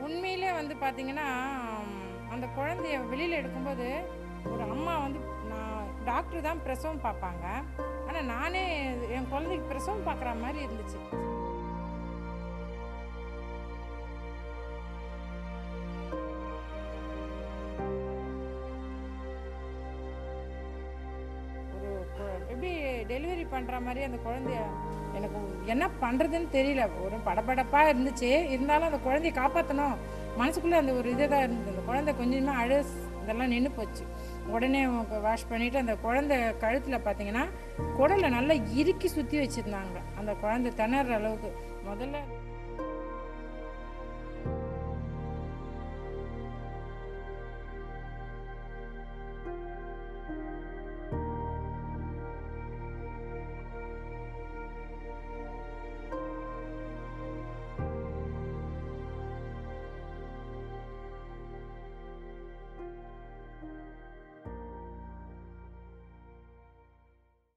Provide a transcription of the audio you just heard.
உண்மையிலே வந்து பார்த்தீங்கன்னா அந்த குழந்தைய வெளியில் எடுக்கும்போது ஒரு அம்மா வந்து நான் டாக்டர் தான் பிரசவம் பார்ப்பாங்க ஆனால் நானே என் குழந்தைக்கு பிரசவம் பார்க்குற மாதிரி இருந்துச்சு ஒரு கு- எப்படி டெலிவரி பண்ணுற மாதிரி அந்த குழந்தைய எனக்கு என்ன பண்ணுறதுன்னு தெரியல ஒரு படபடப்பாக இருந்துச்சு இருந்தாலும் அந்த குழந்தைய காப்பாற்றணும் மனசுக்குள்ளே அந்த ஒரு இதுதான் இருந்தது அந்த குழந்தை கொஞ்சமாக அழு இதெல்லாம் நின்று போச்சு உடனே வாஷ் பண்ணிவிட்டு அந்த குழந்தை கழுத்தில் பார்த்தீங்கன்னா குடலை நல்லா இறுக்கி சுற்றி வச்சுருந்தாங்க அந்த குழந்தை திணற அளவுக்கு முதல்ல